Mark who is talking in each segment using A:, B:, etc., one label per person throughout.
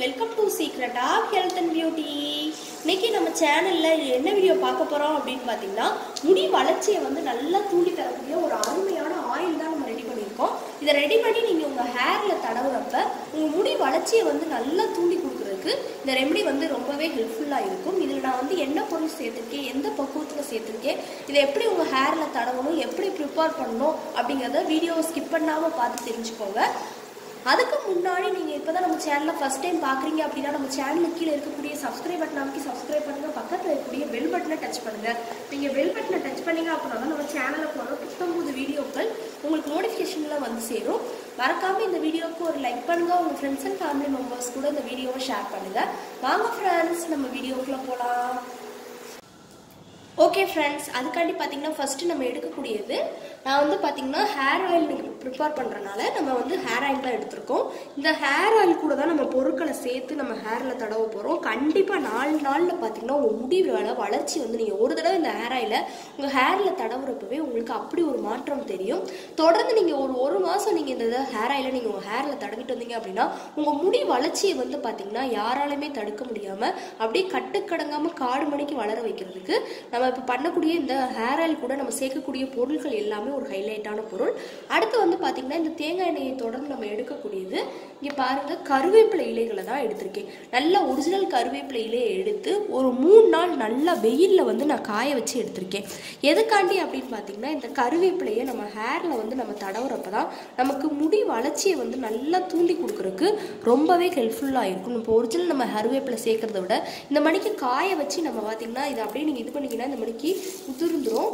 A: welcome to secret of health and beauty இன்னைக்கு நம்ம சேனலில் என்ன வீடியோ பார்க்க போகிறோம் அப்படின்னு பார்த்தீங்கன்னா முடி வளர்ச்சியை வந்து நல்லா தூண்டி தரக்கூடிய ஒரு அருமையான ஆயில் தான் நம்ம ரெடி பண்ணியிருக்கோம் இதை ரெடி பண்ணி நீங்கள் உங்கள் ஹேரில் தடவுறப்ப உங்கள் முடி வளர்ச்சியை வந்து நல்லா தூண்டி கொடுக்குறதுக்கு இந்த ரெமெடி வந்து ரொம்பவே ஹெல்ப்ஃபுல்லாக இருக்கும் இதில் நான் வந்து என்ன பொருள் சேர்த்துருக்கேன் எந்த பக்குவத்தில் சேர்த்துருக்கேன் இதை எப்படி உங்கள் ஹேரில் தடவணும் எப்படி ப்ரிப்பேர் பண்ணணும் அப்படிங்கிறத வீடியோவை ஸ்கிப் பண்ணாமல் பார்த்து தெரிஞ்சுக்கோங்க அதுக்கு முன்னாடி நீங்கள் இப்போ தான் நம்ம சேனலில் ஃபஸ்ட் டைம் பார்க்குறீங்க அப்படின்னா நம்ம சேனலுக்கு கீழே இருக்கக்கூடிய சப்ஸ்கிரைப் பட்டன் அமைக்கி சப்ஸ்கிரைப் பண்ணுங்கள் பக்கத்தில் இருக்கக்கூடிய பெல் பட்டனை டச் பண்ணுங்கள் நீங்கள் பெல் பட்டனை டச் பண்ணீங்க அப்படின்னா தான் நம்ம சேனலில் போகிற புத்தம்புது வீடியோக்கள் உங்களுக்கு நோட்டிஃபிகேஷனில் வந்து சேரும் மறக்காமல் இந்த வீடியோவுக்கு ஒரு லைக் பண்ணுங்கள் உங்கள் ஃப்ரெண்ட்ஸ் அண்ட் ஃபேமிலி மெம்பர்ஸ் கூட இந்த வீடியோவை ஷேர் பண்ணுங்கள் வாங்க ஃப்ரெண்ட்ஸ் நம்ம வீடியோக்குள்ளே போகலாம் ஓகே ஃப்ரெண்ட்ஸ் அதுக்காண்டி பார்த்தீங்கன்னா ஃபஸ்ட்டு நம்ம எடுக்கக்கூடியது நான் வந்து பார்த்தீங்கன்னா ஹேர் ஆயில் ப்ரிப்பேர் பண்ணுறனால நம்ம வந்து ஹேர் ஆயில் தான் எடுத்திருக்கோம் இந்த ஹேர் ஆயில் கூட தான் நம்ம பொருட்களை சேர்த்து நம்ம ஹேரில் தடவ போகிறோம் கண்டிப்பாக நாலு நாளில் பார்த்தீங்கன்னா உங்கள் முடி வேலை வளர்ச்சி வந்து நீங்கள் ஒரு தடவை இந்த ஹேர் ஆயிலை உங்கள் ஹேரில் தடவுறப்பவே உங்களுக்கு அப்படி ஒரு மாற்றம் தெரியும் தொடர்ந்து நீங்கள் ஒரு ஒரு மாதம் நீங்கள் இந்த ஹேர் ஆயிலை நீங்கள் உங்கள் ஹேரில் தடவிட்டு வந்தீங்க அப்படின்னா உங்கள் முடி வளர்ச்சியை வந்து பார்த்தீங்கன்னா யாராலுமே தடுக்க முடியாமல் அப்படியே கட்டுக்கடங்காமல் காடு மணிக்கு வளர வைக்கிறதுக்கு நம்ம இப்போ பண்ணக்கூடிய இந்த ஹேர் ஆயில் கூட நம்ம சேர்க்கக்கூடிய பொருட்கள் எல்லாமே ஒரு ஹைலைட்டான பொருள் அடுத்து வந்து பார்த்தீங்கன்னா இந்த தேங்காய் எண்ணெயை தொடர்ந்து நம்ம எடுக்கக்கூடியது இங்கே பாருங்கள் கருவேப்பிலை இலைகளை தான் எடுத்திருக்கேன் நல்ல ஒரிஜினல் கருவேப்பிலை இலையை எடுத்து ஒரு மூணு நாள் நல்லா வெயிலில் வந்து நான் காய வச்சு எடுத்திருக்கேன் எதுக்காண்டி அப்படின்னு பார்த்தீங்கன்னா இந்த கருவேப்பிலையை நம்ம ஹேரில் வந்து நம்ம தடவுறப்ப தான் நமக்கு முடி வளர்ச்சியை வந்து நல்லா தூண்டி கொடுக்குறதுக்கு ரொம்பவே ஹெல்ப்ஃபுல்லாக இருக்கும் இப்போ ஒரிஜினல் நம்ம கருவேப்பிலை சேர்க்கறத விட இந்த மணிக்கு காய வச்சு நம்ம பார்த்தீங்கன்னா இதை அப்படியே நீங்கள் இது பண்ணிங்கன்னா இந்த மணிக்கு உதிர்ந்துரும்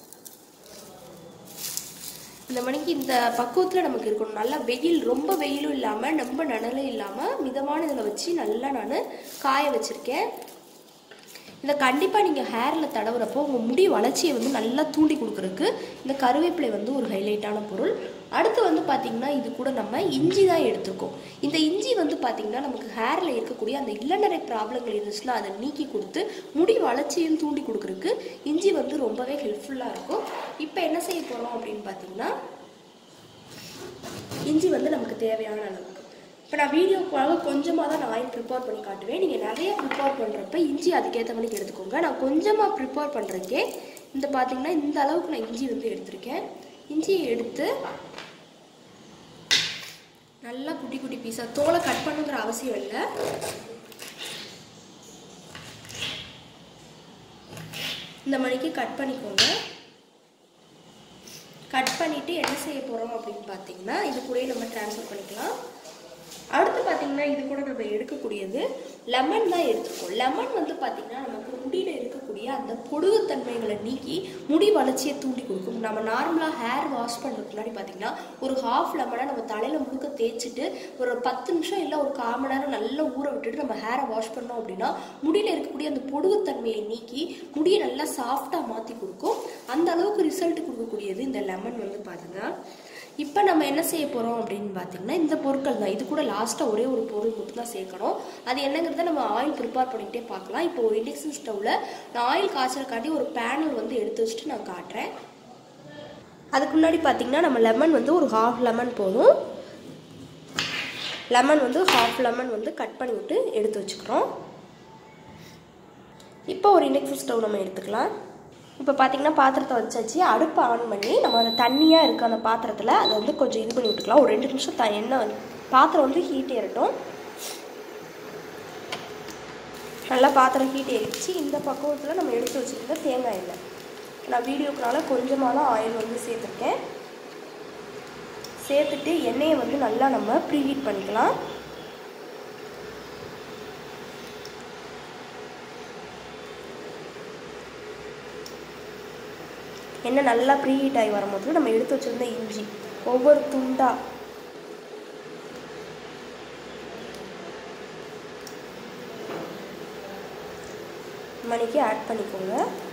A: இந்த மணிக்கு இந்த பக்குவத்தில் நமக்கு இருக்கணும் நல்லா வெயில் ரொம்ப வெயிலும் இல்லாமல் ரொம்ப நனலும் இல்லாமல் மிதமான இதில் வச்சு நல்லா நான் காய வச்சுருக்கேன் இதை கண்டிப்பாக நீங்கள் ஹேரில் தடவுறப்போ உங்கள் முடி வளர்ச்சியை வந்து நல்லா தூண்டி கொடுக்குறதுக்கு இந்த கருவேப்பிலை வந்து ஒரு ஹைலைட்டான பொருள் அடுத்து வந்து பார்த்திங்கன்னா இது கூட நம்ம இஞ்சி தான் எடுத்துருக்கோம் இந்த இஞ்சி வந்து பார்த்திங்கன்னா நமக்கு ஹேரில் இருக்கக்கூடிய அந்த இளநரை ப்ராப்ளங்கள் இருந்துச்சுன்னா அதை நீக்கி கொடுத்து முடி வளர்ச்சியும் தூண்டி கொடுக்குறதுக்கு இஞ்சி வந்து ரொம்பவே ஹெல்ப்ஃபுல்லாக இருக்கும் இப்போ என்ன செய்ய போகிறோம் அப்படின்னு பார்த்தீங்கன்னா இஞ்சி வந்து நமக்கு தேவையான அளவுக்கு இப்போ நான் வீடியோக்காக கொஞ்சமாக தான் நான் ஆயில் ப்ரிப்பேர் பண்ணி காட்டுவேன் நீங்கள் நிறைய ப்ரிப்பேர் பண்ணுறப்ப இஞ்சி அதுக்கேற்ற மாதிரி எடுத்துக்கோங்க நான் கொஞ்சமாக ப்ரிப்பேர் பண்ணுறக்கே இந்த பார்த்தீங்கன்னா இந்த அளவுக்கு நான் இஞ்சி வந்து எடுத்திருக்கேன் இஞ்சியை எடுத்து நல்லா குட்டி குட்டி பீஸாக தோலை கட் பண்ணுங்கிற அவசியம் இல்லை இந்த மணிக்கு கட் பண்ணிக்கோங்க கட் பண்ணிவிட்டு என்ன செய்ய போகிறோம் அப்படின்னு பார்த்தீங்கன்னா இது கூடயே நம்ம ட்ரான்ஸ்ஃபர் பண்ணிக்கலாம் அடுத்து பார்த்தீங்கன்னா இது கூட நம்ம எடுக்கக்கூடியது லெமன் தான் எடுத்துருக்கோம் லெமன் வந்து பார்த்தீங்கன்னா நமக்கு முடியில் இருக்கக்கூடிய அந்த பொடுகுத்தன்மைகளை நீக்கி முடி வளர்ச்சியை தூண்டி கொடுக்கும் நம்ம நார்மலாக ஹேர் வாஷ் பண்ணுறதுக்கு முன்னாடி பார்த்தீங்கன்னா ஒரு ஹாஃப் லெமனை நம்ம தலையில் முழுக்க தேய்ச்சிட்டு ஒரு பத்து நிமிஷம் இல்லை ஒரு கால் மணி நேரம் நல்லா ஊற விட்டுட்டு நம்ம ஹேரை வாஷ் பண்ணோம் அப்படின்னா முடியில் இருக்கக்கூடிய அந்த பொடுகுத்தன்மையை நீக்கி முடியை நல்லா சாஃப்டாக மாற்றி கொடுக்கும் அந்த அளவுக்கு ரிசல்ட் கொடுக்கக்கூடியது இந்த லெமன் வந்து பார்த்தீங்கன்னா இப்போ நம்ம என்ன செய்ய போகிறோம் அப்படின்னு பார்த்தீங்கன்னா இந்த பொருட்கள் தான் இது கூட லாஸ்ட்டாக ஒரே ஒரு பொருள் மட்டும் தான் சேர்க்கணும் அது என்னங்கிறத நம்ம ஆயில் ப்ரிப்பேர் பண்ணிக்கிட்டே பார்க்கலாம் இப்போ ஒரு இண்டக்ஷன் ஸ்டவ்வில் நான் ஆயில் காய்ச்சலுக்காண்டி ஒரு பேனல் வந்து எடுத்து வச்சுட்டு நான் காட்டுறேன் அதுக்கு முன்னாடி பார்த்தீங்கன்னா நம்ம லெமன் வந்து ஒரு ஹாஃப் லெமன் போதும் லெமன் வந்து ஹாஃப் லெமன் வந்து கட் பண்ணி விட்டு எடுத்து வச்சுக்கிறோம் இப்போ ஒரு இண்டக்ஷன் ஸ்டவ் நம்ம எடுத்துக்கலாம் இப்போ பார்த்தீங்கன்னா பாத்திரத்தை வச்சாச்சு அடுப்பை ஆன் பண்ணி நம்ம அந்த தண்ணியாக இருக்க அந்த பாத்திரத்தில் அதை வந்து கொஞ்சம் இது பண்ணி விட்டுக்கலாம் ஒரு ரெண்டு நிமிஷம் த எண்ணெய் வந்து பாத்திரம் வந்து ஹீட் ஏறட்டும் நல்லா பாத்திரம் ஹீட் ஏறிச்சு இந்த பக்குவத்தில் நம்ம எடுத்து வச்சுருந்த தேங்காய் எண்ணெய் நான் வீடியோக்குனால கொஞ்சமாக தான் ஆயில் வந்து சேர்த்துருக்கேன் சேர்த்துட்டு எண்ணெயை வந்து நல்லா நம்ம ப்ரீ ஹீட் பண்ணிக்கலாம் எண்ணெய் நல்லா ப்ரீ ஹீட் ஆகி வரும்போது நம்ம எடுத்து வச்சுருந்த இஞ்சி ஒவ்வொரு துண்டா மணிக்கு ஆட் பண்ணிக்கோங்க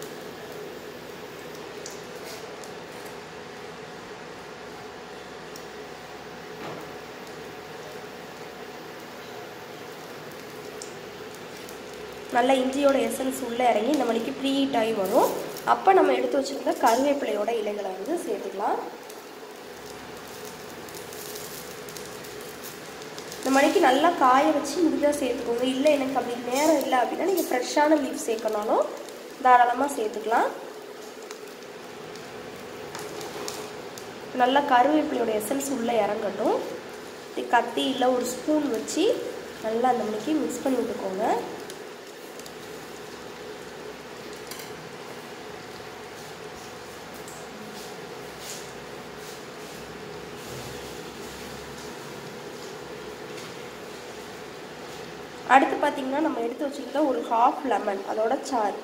A: நல்லா இஞ்சியோட எசன்ஸ் உள்ளே இறங்கி இந்த மணிக்கு ப்ரீ ஹீட் ஆகி வரும் அப்போ நம்ம எடுத்து வச்சுருந்த கருவேப்பிலையோட இலைகளை வந்து சேர்த்துக்கலாம் இந்த மணிக்கு நல்லா காய வச்சு முடிஞ்சால் சேர்த்துக்கோங்க இல்லை எனக்கு அப்படி நேரம் இல்லை அப்படின்னா நீங்கள் ஃப்ரெஷ்ஷான லீவ் சேர்க்கனாலும் தாராளமாக சேர்த்துக்கலாம் நல்லா கருவேப்பிலையோட எசன்ஸ் உள்ளே இறங்கட்டும் இது கத்தி இல்லை ஒரு ஸ்பூன் வச்சு நல்லா அந்த மணிக்கு மிக்ஸ் பண்ணி விட்டுக்கோங்க அடுத்து பார்த்தீங்கன்னா நம்ம எடுத்து வச்சுருந்த ஒரு ஹாஃப் லெமன் அதோட சாறு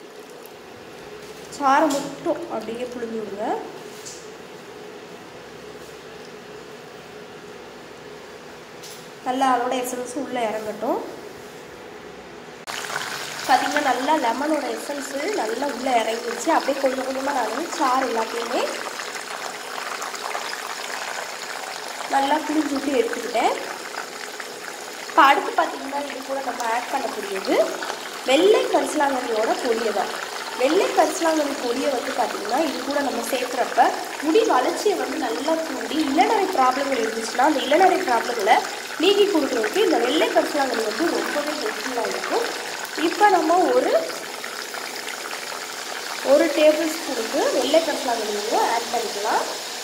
A: சாறை மட்டும் அப்படியே புழிஞ்சு விடுங்க நல்லா அதோட எசன்ஸும் உள்ளே இறங்கட்டும் பார்த்தீங்கன்னா நல்லா லெமனோட எசன்ஸு நல்லா உள்ளே இறங்கிடுச்சு அப்படியே கொஞ்சம் கொஞ்சமாக நான் சாறு எல்லாத்தையுமே நல்லா புளிஞ்சு விட்டு எடுத்துக்கிட்டேன் இப்போ அடுத்து பார்த்தீங்கன்னா இது கூட நம்ம ஆட் பண்ணக்கூடியது வெள்ளை கரிசலாங்கண்ணியோட பொடியை தான் வெள்ளை கரிசலாங்கண்ணி பொடியை வந்து பார்த்திங்கன்னா இது கூட நம்ம சேர்க்குறப்ப முடி வளர்ச்சியை வந்து நல்லா தூண்டி இளநரை ப்ராப்ளங்கள் இருந்துச்சுன்னா அந்த இளநரை ப்ராப்ளங்களை நீக்கி கொடுக்குறதுக்கு இந்த வெள்ளை கரிசலாங்கண்ணி வந்து ரொம்பவே ஹெல்ப்ஃபுல்லாக இருக்கும் இப்போ நம்ம ஒரு ஒரு டேபிள் ஸ்பூனுக்கு வெள்ளை கரிசலாங்கண்ணியும் ஆட் பண்ணிக்கலாம்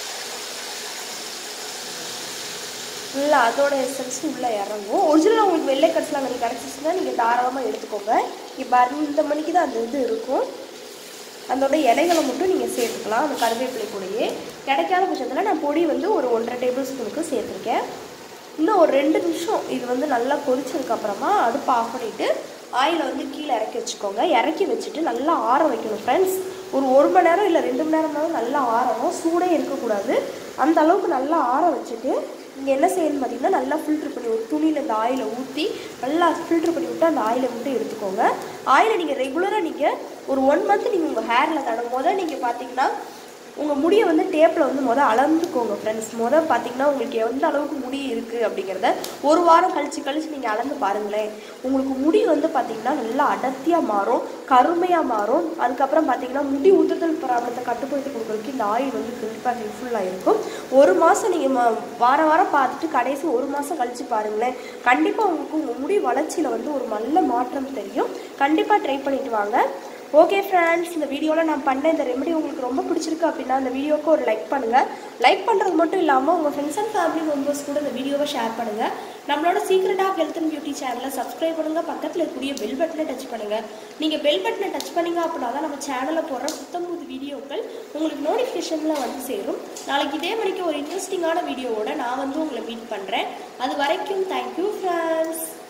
A: ஃபுல்லாக அதோட எசன்ஸ் உள்ளே இறங்கும் ஒரிஜினல் உங்களுக்கு வெள்ளை கரிசலாங்கண்ணி கிடச்சிச்சுன்னா நீங்கள் தாராளமாக எடுத்துக்கோங்க இப்போ இந்த மணிக்கு தான் அந்த இது இருக்கும் அதோட இலைகளை மட்டும் நீங்கள் சேர்த்துக்கலாம் அந்த கருவேப்பிலை கூடயே கிடைக்காத பட்சத்தில் நான் பொடி வந்து ஒரு ஒன்றரை டேபிள் ஸ்பூனுக்கு சேர்த்துருக்கேன் இன்னும் ஒரு ரெண்டு நிமிஷம் இது வந்து நல்லா கொதிச்சதுக்கப்புறமா அடுப்பு ஆஃப் பண்ணிவிட்டு ஆயிலை வந்து கீழே இறக்கி வச்சுக்கோங்க இறக்கி வச்சுட்டு நல்லா ஆற வைக்கணும் ஃப்ரெண்ட்ஸ் ஒரு ஒரு மணி நேரம் இல்லை ரெண்டு மணி நேரம்னாலும் நல்லா ஆறணும் சூடே இருக்கக்கூடாது அந்த அளவுக்கு நல்லா ஆற வச்சுட்டு நீங்கள் என்ன செய்யணும்னு பார்த்தீங்கன்னா நல்லா ஃபில்ட்ரு பண்ணி ஒரு துணியில் இந்த ஆயிலை ஊற்றி நல்லா ஃபில்ட்ரு பண்ணி விட்டு அந்த ஆயிலை மட்டும் எடுத்துக்கோங்க ஆயிலை நீங்கள் ரெகுலராக நீங்கள் ஒரு ஒன் மந்த் நீங்கள் உங்கள் ஹேரில் தடும் போது நீங்கள் பார்த்தீங்கன்னா உங்கள் முடியை வந்து டேப்பில் வந்து மொதல் அளந்துக்கோங்க ஃப்ரெண்ட்ஸ் மொதல் பார்த்தீங்கன்னா உங்களுக்கு எந்த அளவுக்கு முடி இருக்குது அப்படிங்கிறத ஒரு வாரம் கழித்து கழித்து நீங்கள் அளந்து பாருங்களேன் உங்களுக்கு முடி வந்து பார்த்தீங்கன்னா நல்லா அடர்த்தியாக மாறும் கருமையாக மாறும் அதுக்கப்புறம் பார்த்தீங்கன்னா முடி உதிர்தல் ப்ராப்ளத்தை கட்டுப்படுத்தி கொடுக்குறதுக்கு இந்த ஆயில் வந்து கண்டிப்பாக ஹெல்ப்ஃபுல்லாக இருக்கும் ஒரு மாதம் நீங்கள் ம வார வாரம் பார்த்துட்டு கடைசி ஒரு மாதம் கழித்து பாருங்களேன் கண்டிப்பாக உங்களுக்கு உங்கள் முடி வளர்ச்சியில் வந்து ஒரு நல்ல மாற்றம் தெரியும் கண்டிப்பாக ட்ரை பண்ணிட்டு வாங்க ஓகே ஃப்ரெண்ட்ஸ் இந்த வீடியோவில் நான் பண்ண இந்த ரெமெடி உங்களுக்கு ரொம்ப பிடிச்சிருக்கு அப்படின்னா இந்த வீடியோவுக்கு ஒரு லைக் பண்ணுங்கள் லைக் பண்ணுறது மட்டும் இல்லாமல் உங்கள் ஃப்ரெண்ட்ஸ் அண்ட் ஃபேமிலி மெம்பர்ஸ் கூட இந்த வீடியோவை ஷேர் பண்ணுங்கள் நம்மளோட secret of health and beauty சேனலை சப்ஸ்கிரைப் பண்ணுங்கள் பக்கத்தில் இருக்கக்கூடிய பெல் பட்டனை டச் பண்ணுங்கள் நீங்கள் பெல் பட்டனை டச் பண்ணீங்க அப்படின்னா தான் நம்ம சேனலில் போடுற புத்தம் புது வீடியோக்கள் உங்களுக்கு நோட்டிஃபிகேஷனில் வந்து சேரும் நாளைக்கு இதே மணிக்கு ஒரு இன்ட்ரெஸ்டிங்கான வீடியோவோட நான் வந்து உங்களை மீட் பண்ணுறேன் அது வரைக்கும் தேங்க்யூ ஃப்ரெண்ட்ஸ்